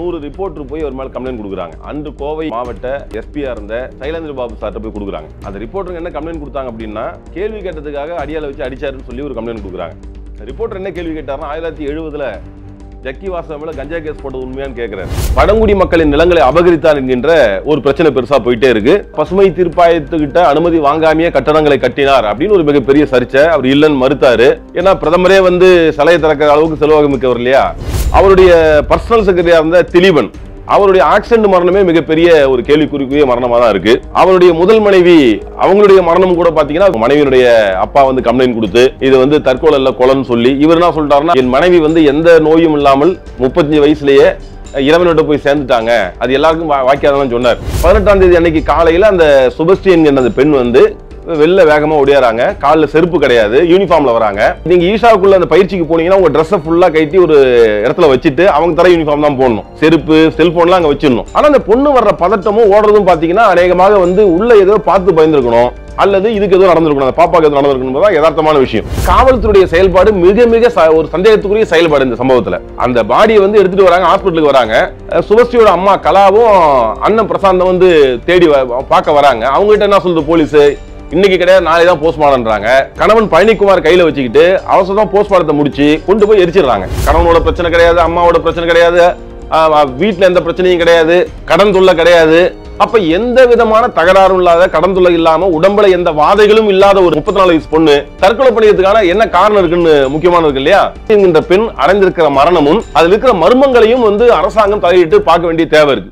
நூறு ரிப்போர்ட்டர் போய் ஒரு மேல கம்ப்ளைண்ட் கொடுக்குறாங்க அன்று கோவை மாவட்ட எஸ்பியா இருந்த சைலேந்திர பாபு சார்ட்ட போய் கொடுக்குறாங்க அந்த ரிப்போர்ட்டருக்கு என்ன கம்ப்ளைண்ட் கொடுத்தாங்க அப்படின்னா கேள்வி கேட்டதுக்காக அடியால வச்சு அடிச்சாருன்னு சொல்லி ஒரு கம்ப்ளைண்ட் கொடுக்குறாங்க ரிப்போர்ட்டர் என்ன கேள்வி கேட்டாருன்னா ஆயிரத்தி தொள்ளாயிரத்தி எழுபதுல ஜக்கி வாசம் மேல கஞ்சா கேஸ் போட்டது உண்மையான்னு கேட்கிறாரு பழங்குடி மக்களின் நிலங்களை அபகரித்தார் என்கின்ற ஒரு பிரச்சனை பெருசா போயிட்டே இருக்கு பசுமை தீர்ப்பாயத்துக்கிட்ட அனுமதி வாங்காமையே கட்டடங்களை கட்டினார் அப்படின்னு ஒரு மிகப்பெரிய சர்ச்சை அவர் இல்லைன்னு மறுத்தாரு ஏன்னா பிரதமரே வந்து சிலையை திறக்கிற அளவுக்கு செல்வாக்கு மிக்கவர் இல்லையா அவருடைய பர்சனல் செக்ரட்டரியா இருந்த திலீபன் அவருடைய ஆக்சிடென்ட் மரணமே மிகப்பெரிய ஒரு கேள்விக்குறிக்குரிய மரணமா தான் இருக்கு அவருடைய முதல் மனைவி அவங்களுடைய மரணம் கூட பாத்தீங்கன்னா மனைவியினுடைய அப்பா வந்து கம்ப்ளைண்ட் கொடுத்து இது வந்து தற்கொலை இல்ல கொலைன்னு சொல்லி இவர் என்ன சொல்லிட்டாருன்னா என் மனைவி வந்து எந்த நோயும் இல்லாமல் முப்பத்தஞ்சு வயசுலயே இறைவனோட போய் சேர்ந்துட்டாங்க அது எல்லாருக்கும் வா- வாக்கியாதான் சொன்னார் பதினெட்டாம் தேதி அன்னைக்கு காலையில அந்த சுபஸ்ரீ என்கிற அந்த பெண் வந்து வெளில வேகமா ஓடியாராங்க காலில் செருப்பு கிடையாது யூனிஃபார்ம்ல வராங்க நீங்க ஈஷாவுக்குள்ள அந்த பயிற்சிக்கு போனீங்கன்னா உங்க ட்ரெஸ்ஸை ஃபுல்லா கட்டி ஒரு இடத்துல வச்சுட்டு அவங்க தர யூனிஃபார்ம் தான் போடணும் செருப்பு செல்போன்லாம் அங்க வச்சிடணும் ஆனா அந்த பொண்ணு வர்ற பதட்டமும் ஓடுறதும் பாத்தீங்கன்னா அநேகமாக வந்து உள்ள ஏதோ பார்த்து பயந்துருக்கணும் அல்லது இதுக்கு எதுவும் நடந்திருக்கணும் அந்த பாப்பாக்கு எதுவும் நடந்திருக்கணும் தான் யதார்த்தமான விஷயம் காவல்துறையுடைய செயல்பாடு மிக மிக ச- ஒரு சந்தேகத்துக்குரிய செயல்பாடு இந்த சம்பவத்துல அந்த பாடியை வந்து எடுத்துட்டு வராங்க ஹாஸ்பிட்டலுக்கு வராங்க அஹ் சுபஸ்ரீயோட அம்மா கலாவும் அண்ணன் பிரசாந்தம் வந்து தேடி வ- பார்க்க வராங்க அவங்க கிட்ட என்ன சொல்லுது போலீஸ் இன்னைக்கு கிடையாது நாளை தான் போஸ்ட்மார்டம்ன்றாங்க கணவன் பழனிக்குமார் கையில வச்சுக்கிட்டு அவசரம் போஸ்ட்மார்ட்டத்தை முடிச்சு கொண்டு போய் எரிச்சிடுறாங்க கணவனோட பிரச்சனை கிடையாது அம்மாவோட பிரச்சனை கிடையாது ஆஹ் ஆஹ் வீட்ல எந்த பிரச்சனையும் கிடையாது கடன் தொல்லை கிடையாது அப்ப எந்த விதமான தகராறும் இல்லாத கடன் தொல்லை இல்லாம உடம்புல எந்த வாதைகளும் இல்லாத ஒரு முப்பத்தி நாலு வயசு பொண்ணு தற்கொலை பண்ணியதுக்கான என்ன காரணம் இருக்குன்னு முக்கியமான இருக்கு இல்லையா இந்த பெண் அடைந்திருக்கிற மரணமும் அதுல இருக்கிற மர்மங்களையும் வந்து அரசாங்கம் தலையிட்டு பார்க்க வேண்டிய தேவை இருக்கு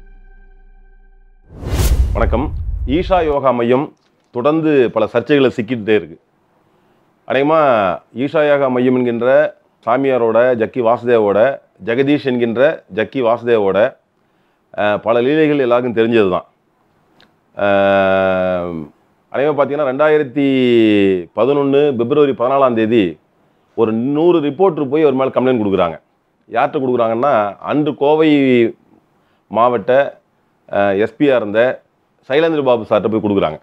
வணக்கம் ஈஷா யோகா மையம் தொடர்ந்து பல சர்ச்சைகளை சிக்கிட்டே இருக்கு அநேகமா ஈஷா யோகா மையம் என்கின்ற சாமியாரோட ஜக்கி வாசுதேவோட ஜெகதீஷ் என்கின்ற ஜக்கி வாசுதேவோட அஹ், பல லீலைகள் எல்லாருக்கும் தெரிஞ்சது தான் அநேகமாக பார்த்தீங்கன்னா ரெண்டாயிரத்தி பதினொன்று பிப்ரவரி பதினாலாம் தேதி ஒரு நூறு ரிப்போர்ட்டர் போய் ஒரு மேலே கம்ப்ளைண்ட் கொடுக்குறாங்க யார்கிட்ட கொடுக்குறாங்கன்னா அன்று கோவை மாவட்ட எஸ்பியாக இருந்த சைலேந்திர பாபு சார்ட்ட போய் கொடுக்குறாங்க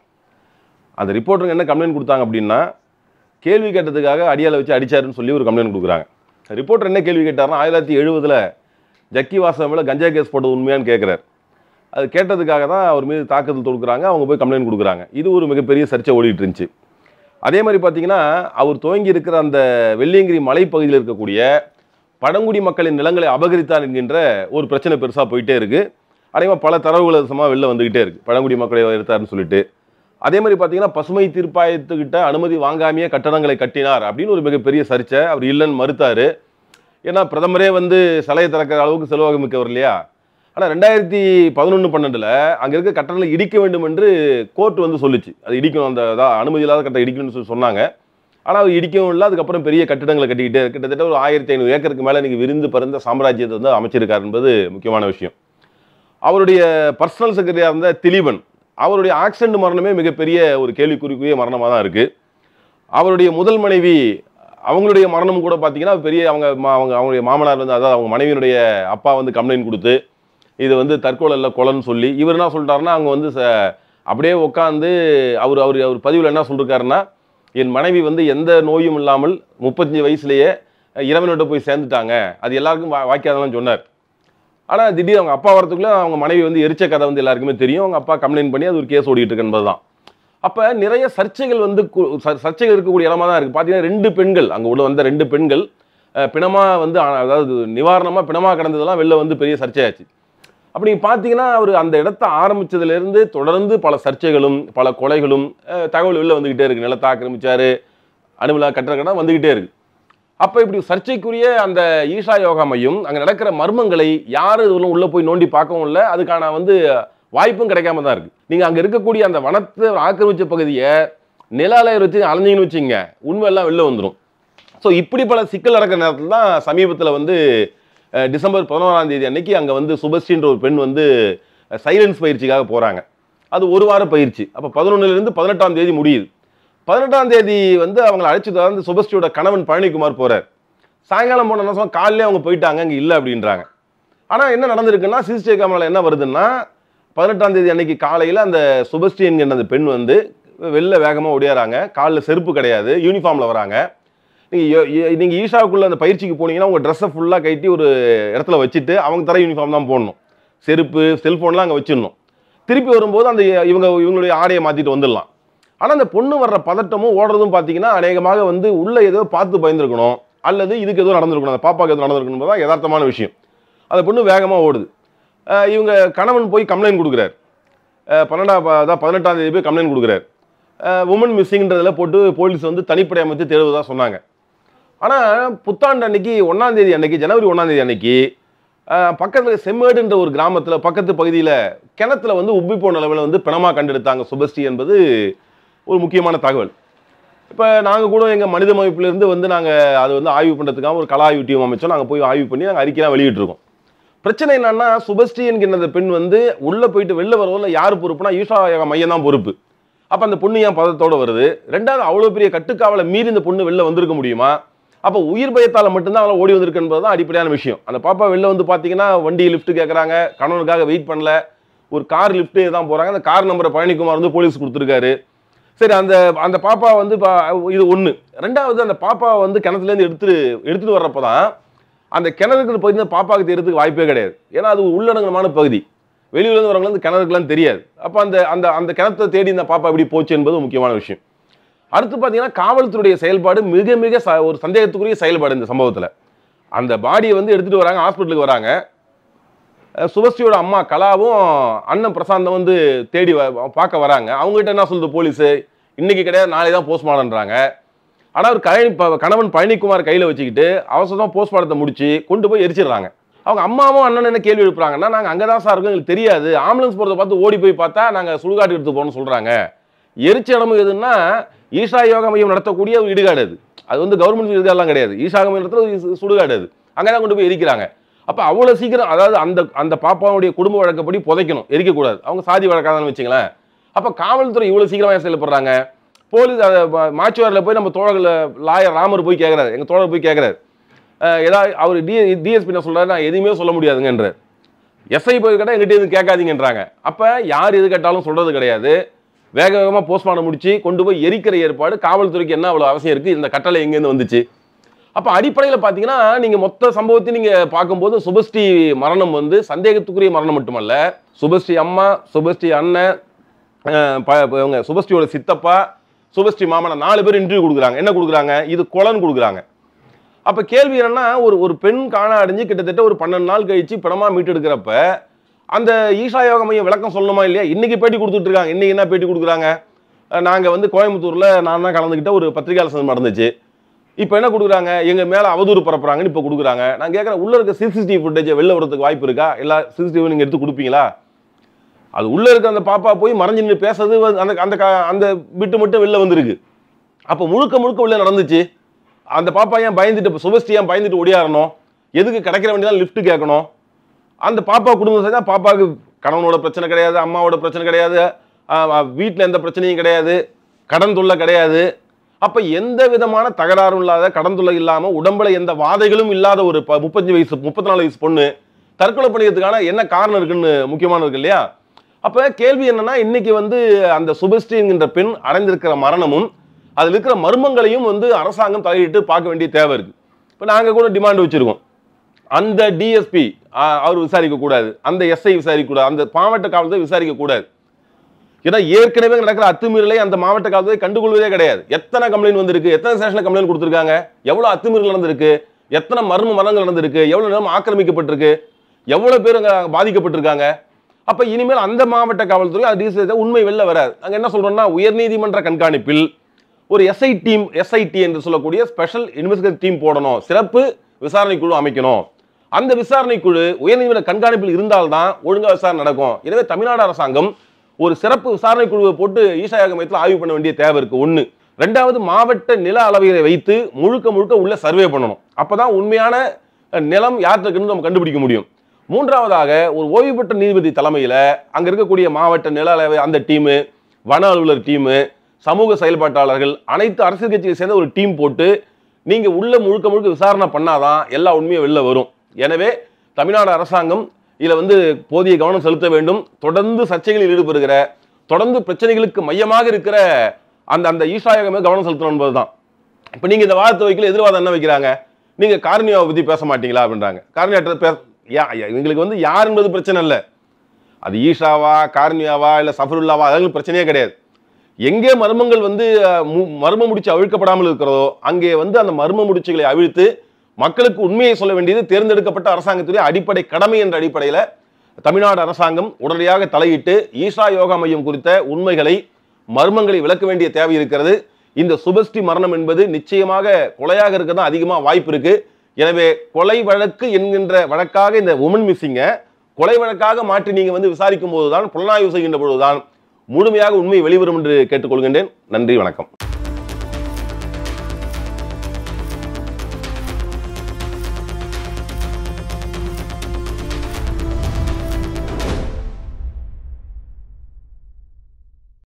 அந்த ரிப்போர்ட்டருங்க என்ன கம்ப்ளைண்ட் கொடுத்தாங்க அப்படின்னா கேள்வி கேட்டதுக்காக அடியால வச்சு அடிச்சாருன்னு சொல்லி ஒரு கம்ப்ளைண்ட் கொடுக்குறாங்க ரிப்போர்ட்டர் என்ன கேள்வி கேட்டாருன்னா ஆயிரத்தி தொள்ளாயிரத்தி எழுபதுல ஜக்கி வாசம் மேல கஞ்சா கேஸ் போட்டது உண்மையான்னு கேட்குறாரு அது கேட்டதுக்காக தான் அவர் மீது தாக்குதல் தொடுக்குறாங்க அவங்க போய் கம்ப்ளைண்ட் கொடுக்குறாங்க இது ஒரு மிகப்பெரிய சர்ச்சை ஓடிட்டு இருந்துச்சு அதே மாதிரி பார்த்தீங்கன்னா அவர் துவங்கி இருக்கிற அந்த வெள்ளியங்கிரி மலைப்பகுதியில் இருக்கக்கூடிய பழங்குடி மக்களின் நிலங்களை அபகரித்தார் என்கின்ற ஒரு பிரச்சனை பெருசாக போயிட்டே இருக்கு அதே பல தரவுகள் சமா வெளில வந்துகிட்டே இருக்கு பழங்குடி மக்களை எடுத்தாருன்னு சொல்லிட்டு அதே மாதிரி பார்த்தீங்கன்னா பசுமை தீர்ப்பாயத்துக்கிட்ட அனுமதி வாங்காமையே கட்டடங்களை கட்டினார் அப்படின்னு ஒரு மிகப்பெரிய சர்ச்சை அவர் இல்லைன்னு மறுத்தாரு ஏன்னா பிரதமரே வந்து சிலையை திறக்கிற அளவுக்கு செல்வாக்கு மிக்கவர் இல்லையா ஆனால் ரெண்டாயிரத்தி பதினொன்று பன்னெண்டில் அங்கே இருக்க கட்டடங்களை இடிக்க வேண்டும் என்று கோர்ட் வந்து சொல்லுச்சு அது இடிக்கணும் அந்த அதான் அனுமதி இல்லாத கட்டடம் இடிக்கணும்னு சொல்லி சொன்னாங்க ஆனால் அவர் இடிக்கவும் இல்லை அதுக்கப்புறம் பெரிய கட்டிடங்களை கட்டிக்கிட்டே இருக்கு. கிட்டத்தட்ட ஒரு ஆயிரத்தி ஐநூறு ஏக்கருக்கு மேலே இன்னைக்கு விருந்து பறந்த சாம்ராஜ்யத்தை வந்து அமைச்சிருக்கார் என்பது முக்கியமான விஷயம் அவருடைய பர்சனல் செக்ரட்டரியாக இருந்த திலீபன் அவருடைய ஆக்சிடென்ட் மரணமே மிகப்பெரிய ஒரு கேள்விக்குறிக்குரிய மரணமாக தான் இருக்கு அவருடைய முதல் மனைவி அவங்களுடைய மரணம் கூட பார்த்தீங்கன்னா பெரிய அவங்க மா- அவங்க அவங்களுடைய மாமனார் வந்து அதாவது அவங்க மனைவியினுடைய அப்பா வந்து கம்ப்ளைண்ட் கொடுத்து இது வந்து தற்கொலை இல்லை கொலைன்னு சொல்லி இவர் என்ன சொல்லிட்டாருன்னா அவங்க வந்து ச- அப்படியே உட்காந்து அவர் அவர் அவர் பதிவில் என்ன சொல்லிருக்காருன்னா என் மனைவி வந்து எந்த நோயும் இல்லாமல் முப்பத்தஞ்சு வயசுலயே இறைவனோட போய் சேர்ந்துட்டாங்க அது எல்லாருக்கும் வா- வாக்கியாதான் சொன்னார் ஆனால் திடீர் அவங்க அப்பா வரதுக்குள்ள அவங்க மனைவி வந்து எரிச்ச கதை வந்து எல்லாருக்குமே தெரியும் அவங்க அப்பா கம்ப்ளைண்ட் பண்ணி அது ஒரு கேஸ் ஓடிட்டு இருக்கு என்பது தான் அப்போ நிறைய சர்ச்சைகள் வந்து கு- சர்- சர்ச்சைகள் இருக்கக்கூடிய இடமா தான் இருக்குது பார்த்தீங்கன்னா ரெண்டு பெண்கள் அங்கே உள்ள வந்த ரெண்டு பெண்கள் அஹ், பிணமா வந்து அ- அதாவது நிவாரணமாக பிணமா கிடந்ததெல்லாம் வெளில வந்து பெரிய சர்ச்சையாச்சு அப்படி நீங்க பார்த்தீங்கன்னா அவர் அந்த இடத்த ஆரம்பிச்சதுலேருந்து தொடர்ந்து பல சர்ச்சைகளும் பல கொலைகளும் அஹ், தகவல் வெளில வந்துக்கிட்டே இருக்கு நிலத்தை ஆக்கிரமிச்சாரு அனுமலா கட்டட கடன் வந்துக்கிட்டே இருக்கு அப்போ இப்படி சர்ச்சைக்குரிய அந்த ஈஷா யோகா மையம் அங்கே நடக்கிற மர்மங்களை யாரும் இதுல உள்ள போய் நோண்டி பார்க்கவும் இல்லை அதுக்கான வந்து வாய்ப்பும் கிடைக்காம தான் இருக்கு நீங்க அங்க இருக்கக்கூடிய அந்த வனத்தை ஆக்கிரமிச்ச பகுதியை நிலாலயர் வச்சு அலைஞ்சிங்கன்னு வச்சுங்க உண்மை எல்லாம் வெளில வந்துடும் ஸோ இப்படி பல சிக்கல் நடக்கிற நேரத்தில் தான் சமீபத்தில் வந்து அஹ், டிசம்பர் பதினோராம் தேதி அன்னைக்கு அங்கே வந்து சுபஸ்ரீன்ற ஒரு பெண் வந்து சைலன்ஸ் பயிற்சிக்காக போகிறாங்க அது ஒரு வார பயிற்சி அப்போ பதினொன்னுலேருந்து பதினெட்டாம் தேதி முடியுது பதினெட்டாம் தேதி வந்து அவங்களை அழைச்சி வந்து சுபஸ்ரீயோட கணவன் பழனிக்குமார் போறார் சாயங்காலம் போன என்ன சொன்னா காலையிலே அவங்க போயிட்டாங்க அங்கே இல்லை அப்படின்றாங்க ஆனால் என்ன நடந்திருக்குன்னா சிசிடிவி கேமராவில் என்ன வருதுன்னா பதினெட்டாம் தேதி அன்னைக்கு காலையில் அந்த சுபஸ்ரீ என்கிற அந்த பெண் வந்து வெளில வேகமாக ஓடியாராங்க காலில் செருப்பு கிடையாது யூனிஃபார்மில் வராங்க நீங்கள் நீங்கள் ஈஷாவுக்குள்ள அந்த பயிற்சிக்கு போனீங்கன்னா உங்கள் ட்ரெஸ்ஸை ஃபுல்லாக கட்டி ஒரு இடத்துல வச்சுட்டு அவங்க தர யூனிஃபார்ம் தான் போடணும் செருப்பு செல்ஃபோன்லாம் அங்கே வச்சிடணும் திருப்பி வரும்போது அந்த இவங்க இவங்களுடைய ஆடையை மாற்றிட்டு வந்துடலாம் ஆனால் அந்த பொண்ணு வர்ற பதட்டமும் ஓடுறதும் பார்த்தீங்கன்னா அநேகமாக வந்து உள்ள ஏதோ பார்த்து பயந்துருக்கணும் அல்லது இதுக்கு ஏதோ நடந்திருக்கணும் அந்த பாப்பாக்கு ஏதோ நடந்திருக்கணும் தான் யதார்த்தமான விஷயம் அந்த பொண்ணு வேகமாக ஓடுது அஹ் இவங்க கணவன் போய் கம்ப்ளைண்ட் கொடுக்குறாரு அஹ் பன்னெண்டாம் ப- அதான் பதினெட்டாம் தேதி போய் கம்ப்ளைண்ட் கொடுக்குறாரு உமன் மிஸ்ஸிங்ன்றதில் போட்டு போலீஸ் வந்து தனிப்படை அமைத்து தேடுவதாக சொன்னாங்க ஆனால் புத்தாண்டு அன்னைக்கு ஒன்றாம் தேதி அன்னைக்கு ஜனவரி ஒன்றாம் தேதி அன்னைக்கு பக்கத்தில் செம்மேடுன்ற ஒரு கிராமத்தில் பக்கத்து பகுதியில் கிணத்துல வந்து உப்பி போன அளவில் வந்து பிணமாக கண்டெடுத்தாங்க சுபஸ்ரீ என்பது ஒரு முக்கியமான தகவல் இப்போ நாங்கள் கூட எங்கள் மனித அமைப்பிலிருந்து வந்து நாங்கள் அது வந்து ஆய்வு பண்ணுறதுக்காக ஒரு கலா ஆய்வு டீம் அமைச்சோம் நாங்கள் போய் ஆய்வு பண்ணி நாங்கள் அறிக்கைலாம் வெளியிட்டிருக்கோம் பிரச்சனை என்னன்னா சுபஸ்ரீ என்கிற அந்த பெண் வந்து உள்ளே போயிட்டு வெளில வரதில் யார் பொறுப்புனா ஈஷா யோகா மையம் தான் பொறுப்பு அப்போ அந்த பொண்ணு ஏன் பதத்தோட வருது ரெண்டாவது அவ்வளோ பெரிய கட்டுக்காவலை மீறி இந்த பொண்ணு வெளில வந்திருக்க முடியுமா அப்போ உயிர் பயத்தால் மட்டும்தான் அவளை ஓடி வந்திருக்கு என்பது தான் அடிப்படையான விஷயம் அந்த பாப்பா வெளில வந்து பார்த்தீங்கன்னா வண்டி லிஃப்ட் கேட்குறாங்க கணவனுக்காக வெயிட் பண்ணல ஒரு கார் லிஃப்ட்டு தான் போகிறாங்க அந்த கார் நம்பரை பழனிக்குமார் வந்து போலீஸ் கொடுத்துருக்காரு சரி அந்த அந்த பாப்பா வந்து பா- இது ஒன்று ரெண்டாவது அந்த பாப்பா வந்து கிணத்துலேருந்து எடுத்துட்டு எடுத்துட்டு வர்றப்ப தான் அந்த கிணறுக்கு பகுதி பாப்பாவுக்கு தெரியறதுக்கு வாய்ப்பே கிடையாது ஏன்னா அது ஒரு உள்ளடங்கமான பகுதி வெளியூர்லேருந்து வரவங்க வந்து கிணறுக்குலாம் தெரியாது அப்போ அந்த அந்த அந்த கிணத்தை தேடி இந்த பாப்பா எப்படி போச்சு என்பது முக்கியமான விஷயம் அடுத்து பார்த்தீங்கன்னா காவல்துறையுடைய செயல்பாடு மிக மிக ச- ஒரு சந்தேகத்துக்குரிய செயல்பாடு இந்த சம்பவத்தில் அந்த பாடியை வந்து எடுத்துட்டு வராங்க ஹாஸ்பிட்டலுக்கு வராங்க அஹ் சுபஸ்ரீயோட அம்மா கலாவும் அண்ணன் பிரசாந்தம் வந்து தேடி வ- பார்க்க வராங்க அவங்ககிட்ட என்ன சொல்லுது போலீஸு இன்னைக்கு கிடையாது நாளை தான் போஸ்ட்மார்டம்ன்றாங்க ஆனால் அவர் கழனி ப- கணவன் பழனிக்குமார் கையில் வச்சுக்கிட்டு அவசரம் போஸ்ட்மார்ட்டத்தை முடிச்சு கொண்டு போய் எரிச்சிடுறாங்க அவங்க அம்மாவும் அண்ணன் என்ன கேள்வி எழுப்புறாங்கன்னா நாங்கள் அங்கே தான் சார் இருக்கோம் எங்களுக்கு தெரியாது ஆம்புலன்ஸ் போகிறத பார்த்து ஓடி போய் பார்த்தா நாங்கள் சுடுகாட்டு எடுத்து போகணும்னு சொல்கிறாங்க எரிச்ச இடமும் எதுன்னா ஈஷா யோகா மையம் நடத்தக்கூடிய ஒரு இடுகாடு அது அது வந்து கவர்மெண்ட் இடுகாடெல்லாம் கிடையாது ஈஷா யோகா மையம் நடத்துறது ஒரு சு- சுடுகாடு அது அங்கே தான் கொண்டு போய் எரிக்கிறாங்க அப்போ அவ்வளோ சீக்கிரம் அதாவது அந்த அந்த பாப்பாவுடைய குடும்ப வழக்கப்படி புதைக்கணும் எரிக்கக்கூடாது அவங்க சாதி வழக்காதான்னு வச்சுங்களேன் அப்போ காவல்துறை இவ்வளோ சீக்கிரமாக செயல்படுறாங்க போலீஸ் அதை ம- மாச்சுவாரில் போய் நம்ம தோழர்கள் லாயர் ராமர் போய் கேட்குறாரு எங்கள் தோழர் போய் கேட்குறாரு ஏதாவது அவர் டி டிஎஸ்பி என்ன சொல்றாரு நான் எதுவுமே சொல்ல முடியாதுங்கன்ற எஸ்ஐ போய் கேட்டால் எங்கிட்ட எதுவும் கேட்காதீங்கன்றாங்க அப்போ யார் எது கேட்டாலும் சொல்கிறது கிடையாது வேக வேகமாக போஸ்ட்மார்ட்டம் முடிச்சு கொண்டு போய் எரிக்கிற ஏற்பாடு காவல்துறைக்கு என்ன அவ்வளோ அவசியம் இருக்குது இந்த கட்டளை எங்கேருந்து வந்துச்சு அப்போ அடிப்படையில் பார்த்தீங்கன்னா நீங்கள் மொத்த சம்பவத்தையும் நீங்கள் பார்க்கும்போது சுபஸ்ரீ மரணம் வந்து சந்தேகத்துக்குரிய மரணம் மட்டுமல்ல சுபஸ்ரீ அம்மா சுபஸ்ரீ அண்ணன் அஹ் ப- ப- இவங்க சுபஸ்ரீயோட சித்தப்பா சுபஸ்ரீ மாமன் நாலு பேர் இன்டர்வியூ கொடுக்குறாங்க என்ன கொடுக்குறாங்க இது கொலைன்னு கொடுக்குறாங்க அப்போ கேள்வி என்னன்னா ஒரு ஒரு பெண் காண அடைஞ்சு கிட்டத்தட்ட ஒரு பன்னெண்டு நாள் கழிச்சு பிணமா மீட்டெடுக்கிறப்ப அந்த ஈஷா யோக மையம் விளக்கம் சொல்லணுமா இல்லையா இன்னைக்கு பேட்டி கொடுத்துட்டு இருக்காங்க இன்னைக்கு என்ன பேட்டி கொடுக்குறாங்க அஹ் நாங்க வந்து கோயம்புத்தூர்ல நான் தான் கலந்துக்கிட்ட ஒரு பத்திரிகையாளர் சந்திப்பு நடந்துச்சு இப்போ என்ன கொடுக்குறாங்க எங்க மேல அவதூறு பரப்புறாங்கன்னு இப்போ கொடுக்குறாங்க நான் கேட்குறேன் உள்ள இருக்க சிசிடிவி ஃபுட்டேஜை வெளில வரதுக்கு வாய்ப்பு இருக்கா எல்லா சிசிடிவி நீங்க எடுத்து கொடுப்பீங்களா அது உள்ள இருக்க அந்த பாப்பா போய் மறைஞ்சு நின்று பேசுறது வந்து அந்த அந்த க- அந்த பிட்டு மட்டும் வெளில வந்திருக்கு அப்போ முழுக்க முழுக்க உள்ள நடந்துச்சு அந்த பாப்பா ஏன் பயந்துட்டு சுபஸ்ரீ ஏன் பயந்துட்டு ஒடியாரணும் எதுக்கு கிடைக்கிற வேண்டியதான் லிஃப்ட் கேட்கணும் அந்த பாப்பா குடும்பம் செஞ்சா பாப்பாவுக்கு கணவனோட பிரச்சனை கிடையாது அம்மாவோட பிரச்சனை கிடையாது வீட்டில் எந்த பிரச்சனையும் கிடையாது கடன் தொல்லை கிடையாது அப்போ எந்த விதமான தகராறும் இல்லாத கடன் தொல்லை இல்லாமல் உடம்புல எந்த வாதைகளும் இல்லாத ஒரு ப முப்பத்தஞ்சு வயசு முப்பத்தி நாலு வயசு பொண்ணு தற்கொலை பண்ணிக்கிறதுக்கான என்ன காரணம் இருக்குன்னு முக்கியமான இருக்கு இல்லையா அப்போ கேள்வி என்னன்னா இன்னைக்கு வந்து அந்த சுபஸ்ரீ என்கின்ற பெண் அடைந்திருக்கிற மரணமும் அதில் இருக்கிற மர்மங்களையும் வந்து அரசாங்கம் தலையிட்டு பார்க்க வேண்டிய தேவை இருக்கு இப்போ நாங்கள் கூட டிமாண்ட் வச்சிருக்கோம் அந்த டிஎஸ்பி அவர் விசாரிக்க கூடாது அந்த எஸ்ஐ விசாரிக்க கூடாது அந்த மாவட்ட காவல்துறை விசாரிக்க கூடாது ஏன்னா ஏற்கனவே நடக்கிற அத்துமீறலை அந்த மாவட்ட காவல்துறை கண்டுகொள்வதே கிடையாது எத்தனை கம்ப்ளைண்ட் வந்திருக்கு எத்தனை ஸ்டேஷன்ல கம்ப்ளைண்ட் கொடுத்துருக்காங்க எவ்வளவு அத்துமீறல் நடந்திருக்கு எத்தனை மர்ம மரணங்கள் நடந்திருக்கு எவ்வளவு நிலம் ஆக்கிரமிக்கப்பட்டிருக்கு எவ்வளவு பேர் அங்க பாதிக்கப்பட்டிருக்காங்க அப்ப இனிமேல் அந்த மாவட்ட காவல்துறை அது டிஎஸ்பி உண்மை வெளில வராது அங்க என்ன சொல்றோம்னா உயர்நீதிமன்ற கண்காணிப்பில் ஒரு எஸ்ஐ டீம் எஸ்ஐடி என்று சொல்லக்கூடிய ஸ்பெஷல் இன்வெஸ்டிகேஷன் டீம் போடணும் சிறப்பு விசாரணை குழு அமைக்கணும் அந்த விசாரணை குழு உயர்நீதிமன்ற கண்காணிப்பில் இருந்தால்தான் ஒழுங்கா விசாரணை நடக்கும் எனவே தமிழ்நாடு அரசாங்கம் ஒரு சிறப்பு விசாரணை குழுவை போட்டு ஈஷா யோக மையத்தில் ஆய்வு பண்ண வேண்டிய தேவை இருக்கு ஒண்ணு ரெண்டாவது மாவட்ட நில அளவைகளை வைத்து முழுக்க முழுக்க உள்ள சர்வே பண்ணணும் அப்பதான் உண்மையான அஹ், நிலம் யார்கிட்ட இருக்குன்னு நம்ம கண்டுபிடிக்க முடியும் மூன்றாவதாக ஒரு ஓய்வு பெற்ற நீதிபதி தலைமையில அங்க இருக்கக்கூடிய மாவட்ட நில அளவை அந்த டீமு வன அலுவலர் டீமு சமூக செயல்பாட்டாளர்கள் அனைத்து அரசியல் கட்சியை சேர்ந்த ஒரு டீம் போட்டு நீங்க உள்ள முழுக்க முழுக்க விசாரணை பண்ணாதான் எல்லா உண்மையும் வெளில வரும் எனவே தமிழ்நாடு அரசாங்கம் இதுல வந்து போதிய கவனம் செலுத்த வேண்டும் தொடர்ந்து சர்ச்சைகளில் ஈடுபடுகிற தொடர்ந்து பிரச்சனைகளுக்கு மையமாக இருக்கிற அந்த அந்த ஈஷாயகமே கவனம் செலுத்தணும் என்பதுதான் இப்போ நீங்கள் இந்த வாதத்தை வைக்கல எதிர்வாதம் என்ன வைக்கிறாங்க நீங்கள் கார்னியாவை பற்றி பேச மாட்டீங்களா அப்படின்றாங்க கார்னியாட்ட பேச யா யா- இவங்களுக்கு வந்து யார் என்பது பிரச்சனை இல்லை அது ஈஷாவா கார்னியாவா இல்லை சஃபருல்லாவா அதெல்லாம் பிரச்சனையே கிடையாது எங்கே மர்மங்கள் வந்து அஹ், மு- மர்ம முடிச்சு அவிழ்க்கப்படாமல் இருக்கிறதோ அங்கே வந்து அந்த மர்ம முடிச்சுகளை அவிழ்த்து மக்களுக்கு உண்மையை சொல்ல வேண்டியது தேர்ந்தெடுக்கப்பட்ட அரசாங்கத்துடைய அடிப்படை கடமை என்ற அடிப்படையில் தமிழ்நாடு அரசாங்கம் உடனடியாக தலையிட்டு ஈஷா யோகா மையம் குறித்த உண்மைகளை மர்மங்களை விளக்க வேண்டிய தேவை இருக்கிறது இந்த சுபஸ்ரீ மரணம் என்பது நிச்சயமாக கொலையாக இருக்க தான் அதிகமாக வாய்ப்பு இருக்கு எனவே கொலை வழக்கு என்கின்ற வழக்காக இந்த உமன் மிஸ்ஸிங்கை கொலை வழக்காக மாற்றி நீங்க வந்து விசாரிக்கும் போதுதான் புலனாய்வு செய்கின்ற பொழுதுதான் முழுமையாக உண்மை வெளிவரும் என்று கேட்டுக்கொள்கின்றேன் நன்றி வணக்கம்